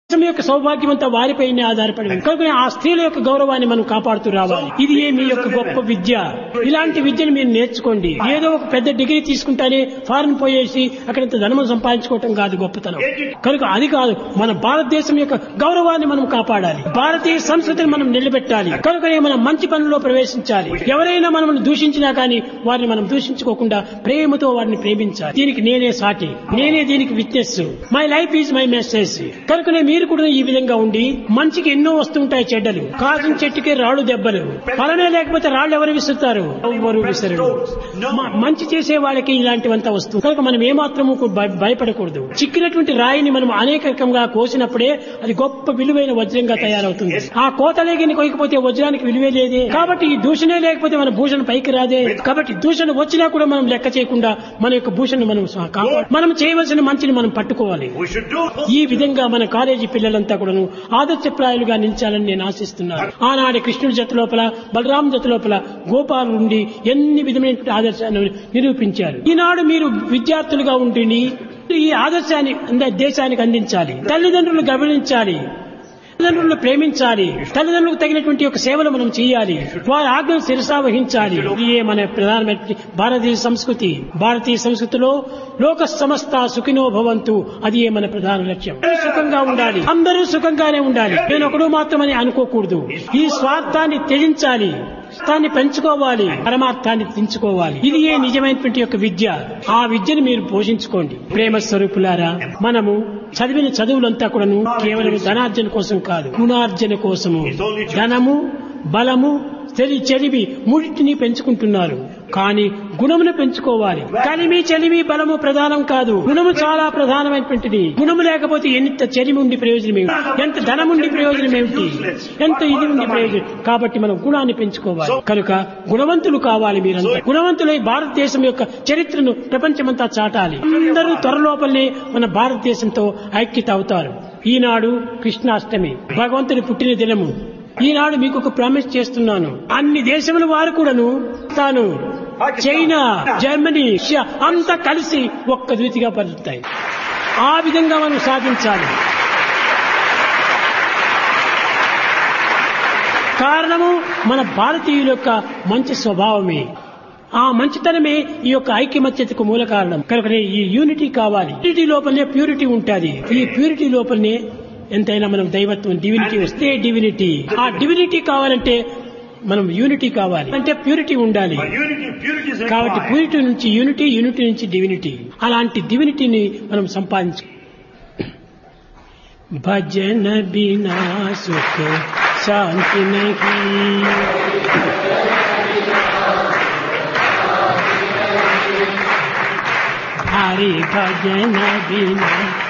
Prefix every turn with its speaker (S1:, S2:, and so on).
S1: దేశం యొక్క సౌభాగ్యం అంతా వారిపైనే ఆధారపడి ఉంది కనుక ఆ స్త్రీల యొక్క గౌరవాన్ని మనం కాపాడుతూ రావాలి ఇది ఏ మీ యొక్క గొప్ప విద్య ఇలాంటి విద్యను మీరు నేర్చుకోండి ఏదో ఒక పెద్ద డిగ్రీ తీసుకుంటానే ఫారెన్ పోయేసి అక్కడంత ధనము సంపాదించుకోవటం కాదు గొప్పతనం కనుక అది కాదు మన భారతదేశం యొక్క గౌరవాన్ని మనం కాపాడాలి భారతీయ సంస్కృతిని మనం నిలబెట్టాలి కనుకనే మనం మంచి పనుల్లో ప్రవేశించాలి ఎవరైనా మనల్ని దూషించినా కానీ వారిని మనం దూషించుకోకుండా ప్రేమతో వారిని ప్రేమించాలి దీనికి నేనే సాటి నేనే దీనికి witness my life is my message కనుకనే మీరు కూడా ఈ విధంగా ఉండి మంచికి ఎన్నో వస్తుంటాయి చెడ్డలు కాజం చెట్టుకే రాళ్ళు దెబ్బలు ఫలమే లేకపోతే రాళ్ళు ఎవరు విసురుతారు ఎవరు విసరరు మ- మంచి చేసే వాళ్ళకి ఇలాంటివంతా వస్తుంది కనుక మనం ఏమాత్రము కు- భయ- భయపడకూడదు చిక్కినటువంటి రాయిని మనం అనేక రకంగా కోసినప్పుడే అది గొప్ప విలువైన వజ్రంగా తయారవుతుంది ఆ కోతలేగిని కొయ్యకపోతే వజ్రానికి విలువే లేదే కాబట్టి ఈ దూషణే లేకపోతే మన భూషణ పైకి రాదే కాబట్టి దూషణ వచ్చినా కూడా మనం లెక్క చేయకుండా మన యొక్క భూషణ మనం స- కాపాడు మనం చేయవలసిన మంచిని మనం పట్టుకోవాలి
S2: We should do
S1: ఈ విధంగా మన కాలేజీ పిల్లలంతా కూడాను ఆదర్శప్రాయాలుగా నిలిచాలని నేను ఆశిస్తున్నాను ఆనాటి కృష్ణుడి జత లోపల బలరాం జత లోపల గోపాలు ఉండి ఎన్ని విధమైనటువంటి ఆదర్శాన్ని నిరూపించారు ఈనాడు మీరు విద్యార్థులుగా ఉంటుంది ఈ ఆదర్శాన్ని అంద- దేశానికి అందించాలి తల్లిదండ్రులు గమనించాలి తల్లిదండ్రులను ప్రేమించాలి తల్లిదండ్రులకు తగినటువంటి ఒక సేవలు మనం చేయాలి వారి ఆజ్ఞను శిరసా వహించాలి ఇదే మన ప్రధానమైన భారతీయ సంస్కృతి భారతీయ సంస్కృతిలో లోక సమస్త సుఖినో భవంతు అది మన ప్రధాన లక్ష్యం అందరూ సుఖంగా ఉండాలి అందరూ సుఖంగానే ఉండాలి నేను ఒకడు మాత్రమని అనుకోకూడదు ఈ స్వార్థాన్ని త్యజించాలి స్వార్థాన్ని పెంచుకోవాలి పరమార్థాన్ని తెంచుకోవాలి ఇది ఏ నిజమైనటువంటి యొక్క విద్య ఆ విద్యను మీరు పోషించుకోండి ప్రేమ స్వరూపులారా మనము చదివిన చదువులంతా కూడాను కేవలం ధనార్జన కోసం కాదు గుణార్జన కోసము ధనము బలము తెలి చెలివి మూడింటిని పెంచుకుంటున్నారు కానీ గుణమును పెంచుకోవాలి కలిమి చెలిమి బలము ప్రధానం కాదు గుణము చాలా ప్రధానమైనటువంటిది గుణము లేకపోతే ఎంత చెలిమి ఉండి ప్రయోజనం ఏమిటి ఎంత ధనం ఉండి ప్రయోజనం ఏమిటి ఎంత ఇది ఉండి ప్రయోజనం కాబట్టి మనం గుణాన్ని పెంచుకోవాలి కనుక గుణవంతులు కావాలి మీరంతా గుణవంతులై భారతదేశం యొక్క చరిత్రను ప్రపంచమంతా చాటాలి అందరూ త్వరలోపలనే మన భారతదేశంతో ఐక్యత అవుతారు ఈనాడు కృష్ణాష్టమి భగవంతుని పుట్టిన దినము ఈనాడు మీకు ఒక ప్రామిస్ చేస్తున్నాను అన్ని దేశముల వారు కూడాను తాను చైనా జర్మనీ రష్యా అంతా కలిసి ఒక్క రీతిగా పలుకుతాయి ఆ విధంగా మనం సాధించాలి కారణము మన భారతీయుల యొక్క మంచి స్వభావమే ఆ మంచితనమే ఈ యొక్క ఐక్యమత్యతకు మూల కారణం కనుకనే ఈ యూనిటీ కావాలి యూనిటీ లోపలనే ప్యూరిటీ ఉంటుంది ఈ ప్యూరిటీ లోపలనే ఎంతైనా మనం దైవత్వం డివినిటీ వస్తే డివినిటీ ఆ డివినిటీ కావాలంటే మనం యూనిటీ కావాలి అంటే ప్యూరిటీ ఉండాలి
S2: unity. Purity is
S1: కాబట్టి
S2: required.
S1: ప్యూరిటీ నుంచి యూనిటీ యూనిటీ నుంచి డివినిటీ అలాంటి డివినిటీని మనం సంపాదించు భజన బినా సుఖ శాంతి నహీ హరి భజన బినా